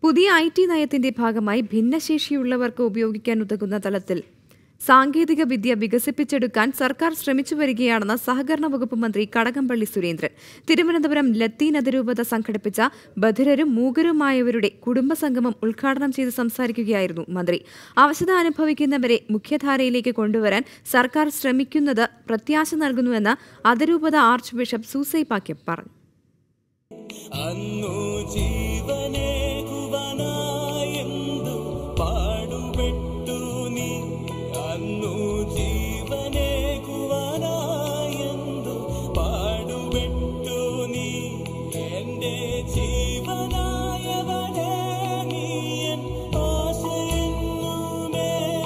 പുതിയ I T നയത്തിന്റെ ഭാഗമായി ഭിന്നശേഷിയുള്ളവർക്ക് ഉപയോഗിക്കാൻ ഉതകുന്ന തലത്തിൽ സാങ്കേതിക വിദ്യ വികസിപ്പിച്ചെടുക്കാൻ സർക്കാർ ശ്രമിച്ചു വരികയാണെന്ന് സഹകരണ വകുപ്പ് മന്ത്രി കടകംപള്ളി സുരേന്ദ്രൻ തിരുവനന്തപുരം ലത്തീൻ അതിരൂപത സംഘടിപ്പിച്ച ബധിരരും മൂകരുമായവരുടെ കുടുംബസംഗമം ഉദ്ഘാടനം ചെയ്ത് സംസാരിക്കുകയായിരുന്നു മന്ത്രി അവശത അനുഭവിക്കുന്നവരെ മുഖ്യധാരയിലേക്ക് കൊണ്ടുവരാൻ സർക്കാർ ശ്രമിക്കുന്നത് പ്രത്യാശ നൽകുന്നുവെന്ന് അതിരൂപത ആർച്ച് ബിഷപ്പ് സൂസൈ പാക്യം പറഞ്ഞു അന്നു ജീവനേകുവനായെന്തു പാടുപെട്ടു നീ അന്നു ജീവനേകുവനായെന്തു പാടുപെട്ടു നീ എന്റെ ജീവനായവനെ നീയൻ ആശയെന്നുമേ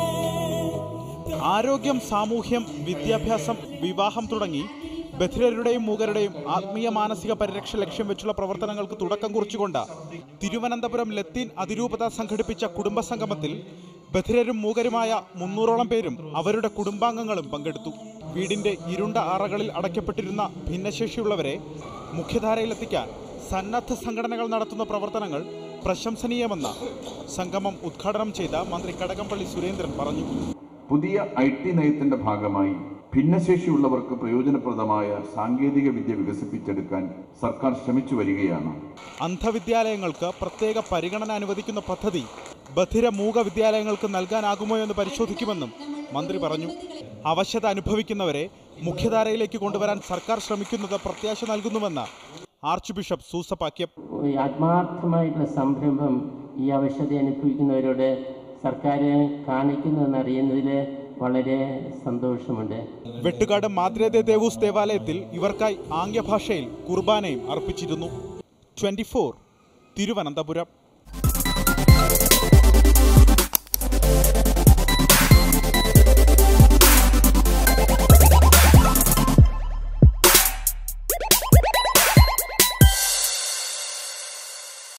ആരോഗ്യം സാമൂഹ്യം വിദ്യാഭ്യാസം വിവാഹം തുടങ്ങി ബധിരരുടെയും മൂകരുടെയും ആത്മീയ മാനസിക പരിരക്ഷ ലക്ഷ്യം വെച്ചുള്ള പ്രവർത്തനങ്ങൾക്ക് തുടക്കം കുറിച്ചുകൊണ്ട് തിരുവനന്തപുരം ലത്തീൻ അതിരൂപത സംഘടിപ്പിച്ച കുടുംബസംഗമത്തിൽ ബധിരരും മൂകരുമായ മുന്നൂറോളം പേരും അവരുടെ കുടുംബാംഗങ്ങളും പങ്കെടുത്തു വീടിന്റെ ഇരുണ്ട അറകളിൽ അടയ്ക്കപ്പെട്ടിരുന്ന ഭിന്നശേഷിയുള്ളവരെ മുഖ്യധാരയിലെത്തിക്കാൻ സന്നദ്ധ സംഘടനകൾ നടത്തുന്ന പ്രവർത്തനങ്ങൾ പ്രശംസനീയമെന്ന് സംഗമം ഉദ്ഘാടനം ചെയ്ത മന്ത്രി കടകംപള്ളി സുരേന്ദ്രൻ പറഞ്ഞു പുതിയ ഐ ടി നയത്തിന്റെ ഭാഗമായി ഭിന്നശേഷിയുള്ളവർക്ക് പ്രയോജനപ്രദമായ സാങ്കേതിക വിദ്യ വികസിപ്പിച്ചെടുക്കാൻ സർക്കാർ ശ്രമിച്ചു വരികയാണ് അന്ധവിദ്യാലയങ്ങൾക്ക് പ്രത്യേക പരിഗണന അനുവദിക്കുന്ന പദ്ധതി ബധിര മൂക വിദ്യാലയങ്ങൾക്ക് നൽകാനാകുമോ എന്ന് പരിശോധിക്കുമെന്നും മന്ത്രി പറഞ്ഞു അവശത അനുഭവിക്കുന്നവരെ മുഖ്യധാരയിലേക്ക് കൊണ്ടുവരാൻ സർക്കാർ ശ്രമിക്കുന്നത് പ്രത്യാശ നൽകുന്നുവെന്ന് ആർച്ച് ബിഷപ്പ് സൂസപാക്യം ഈ ആത്മാർത്ഥമായിട്ടുള്ള സംരംഭം ഈ അവശത അനുഭവിക്കുന്നവരോട് സർക്കാർ കാണിക്കുന്നതെന്നറിയുന്നതിൽ വളരെ സന്തോഷമുണ്ട് വെട്ടുകാട് മാദ്രേദേ ദേവൂസ് ദേവാലയത്തിൽ ഇവർക്കായി ആംഗ്യഭാഷയിൽ കുർബാനയും അർപ്പിച്ചിരുന്നു ട്വന്റി തിരുവനന്തപുരം